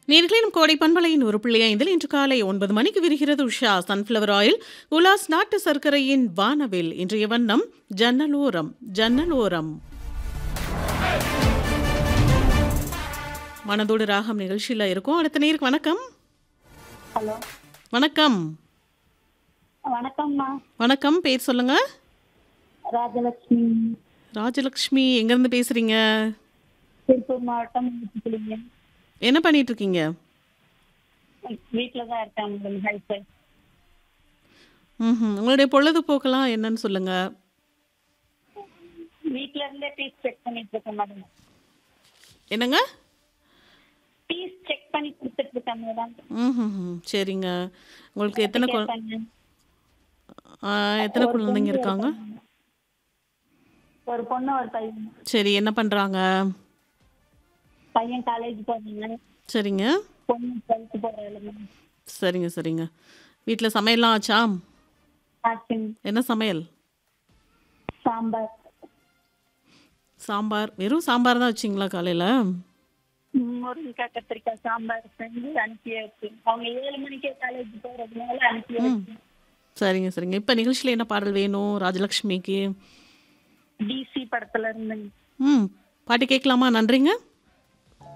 நேர்களிலும் கோடை பண்பலையின் ஒரு புள்ளி ஐந்தில் இன்று காலை ஒன்பது மணிக்கு விரிகிறது உஷா சன்ஃப்ளவர் ஆயில் உலாஸ் நாட்டு சர்க்கரையின் வானவில் இன்றைய வண்ணம் ஜன்னலோரம் ஜன்னலோரம் மனதோடு ராகம் நிகழ்ச்சியில் இருக்கும் அடுத்த நேருக்கு வணக்கம் ஹலோ வணக்கம் வணக்கம்மா வணக்கம் பேர் சொல்லுங்க ராஜலட்சுமி ராஜலக்ஷ்மி எங்கேருந்து பேசுறீங்க திருப்பூர் மாவட்டம் ஊத்துக்குளிங்க என்ன பண்ணிட்டு இருக்கீங்க வீட்டில் தான் இருக்கேன் உங்களுக்கு ஹெல்ப் ம் உங்களுடைய பொழுதுபோக்கெல்லாம் என்னன்னு சொல்லுங்க வீட்ல இருந்தே பீஸ் செக் பண்ணிட்டு இருக்கேன் மேடம் என்னங்க பீஸ் செக் பண்ணி கொடுத்துட்டு இருக்கேன் மேடம் ம் சரிங்க உங்களுக்கு எத்தனை குழ- கேட்டாங்க. ஆ, எத்தனை குழந்தைங்க இருக்காங்க ஒரு பொண்ணு ஒரு பையன் சரி என்ன பண்ணுறாங்க பையன் காலேஜ் போறாங்க சரிங்க பொண்ணு டுவெல்த் போறாங்க மேம் சரிங்க சரிங்க வீட்டில் சமையல்லாம் ஆச்சா ஆச்சுங்க என்ன சமையல் சாம்பார் சாம்பார் வெறும் சாம்பார் தான் வச்சிங்களா காலையில் முருங்கைக்காய் கத்திரிக்காய் சாம்பார் செஞ்சு அனுப்பியாச்சு அவங்க ஏழு மணிக்கே காலேஜ் போறதுனால அனுப்பியாச்சு சரிங்க சரிங்க இப்போ நிகழ்ச்சியில் என்ன பாடல் வேணும் ராஜலக்ஷ்மிக்கு டிசி படத்துல இருந்துங்க ம் பாட்டு கேட்கலாமா நன்றிங்க